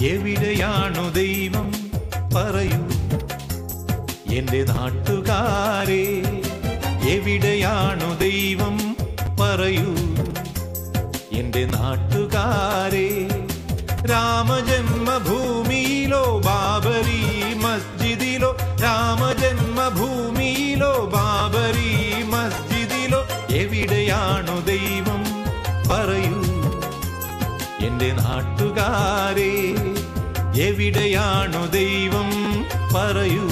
എവിടെയാണു ദൈവം പറയൂ എന്റെ നാട്ടുകാരെ എവിടെയാണു ദൈവം പറയൂ എന്റെ നാട്ടുകാരെ രാമജന്മഭൂമിയിലോ ബാബരി മസ്ജിദിലോ രാമജന്മഭൂമിയിലോ ബാബരി മസ്ജിദിലോ എവിടെയാണു ദൈവം പറയൂ എന്റെ നാട്ടുകാരെ എവിടെയാണു ദൈവം പറയൂ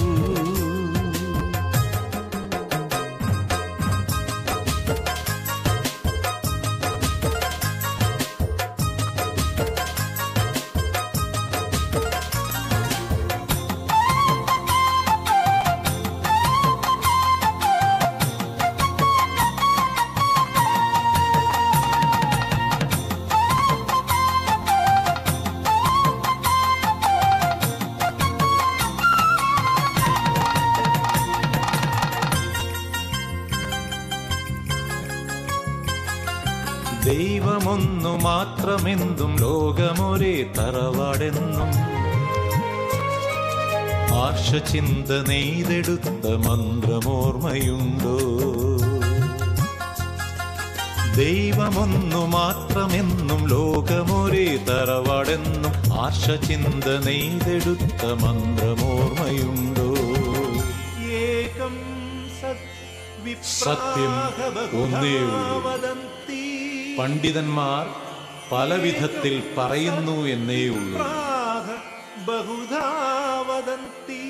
ദൈവമൊന്നു മാത്രമെന്തും ലോകമൊരേ തറവാടെന്നും ആർഷചിന്ത നെയ്തെടുത്ത മന്ത്രമോർമ്മയുണ്ടോ ദൈവമൊന്നു മാത്രമെന്നും ലോകമൊരേ തറവാടെന്നും ആർഷചിന്ത നെയ്തെടുത്ത മന്ത്രമോർമ്മയുണ്ടോ ഏകം സത്യം ഒന്നേ ഉള്ളൂ. വദന്തി പണ്ഡിതന്മാർ പല വിധത്തിൽ പറയുന്നു എന്നേ ഉള്ളൂ പ്രാഹ ബഹുധാ വദന്തി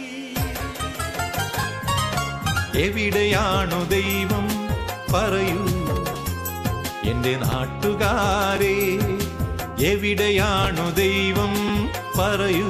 എവിടെയാണു ദൈവം പറയൂ എന്റെ നാട്ടുകാരെ എവിടെയാണു ദൈവം പറയൂ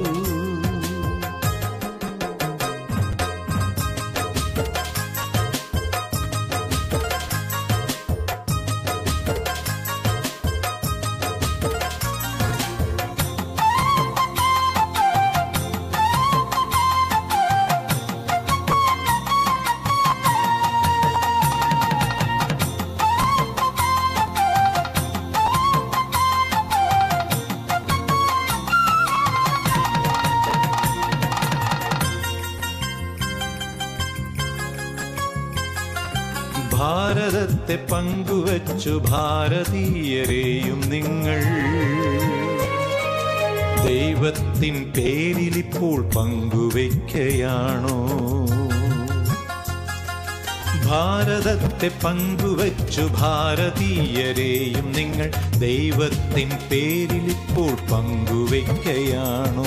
ഭാരതത്തെ പങ്കുവച്ചു ഭാരതീയരെയും നിങ്ങൾ ദൈവത്തിൻ പേരിലിപ്പോൾ പങ്കുവയ്ക്കയാണോ ഭാരതത്തെ പങ്കുവച്ചു ഭാരതീയരെയും നിങ്ങൾ ദൈവത്തിൻ പേരിലിപ്പോൾ പങ്കുവയ്ക്കയാണോ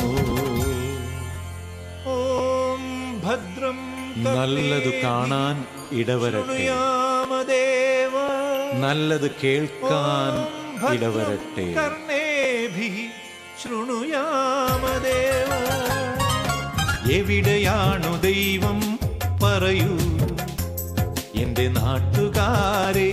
ഓം ഭദ്രം നല്ലതു കാണാൻ ഇടവരട്ടെ ശൃണുയാമദേവ നല്ലത് കേൾക്കാൻ ഇടവരട്ടെ കർണേഭി ശൃണുയാമദേവ എവിടെയാണു ദൈവം പറയൂ എന്റെ നാട്ടുകാരെ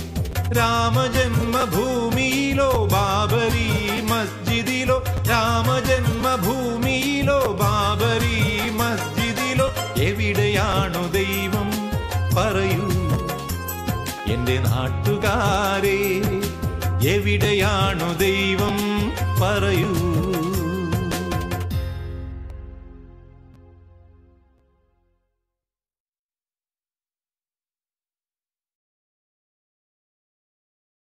രാമജന്മഭൂമിയിലോ ബാബരി മസ്ജിദിലോ രാമജന്മഭൂമിയിലോ ബാബരി മസ്ജിദിലോ എവിടെയാണു ദൈവം പറയൂ എന്റെ നാട്ടുകാരെ എവിടെയാണു ദൈവം പറയൂ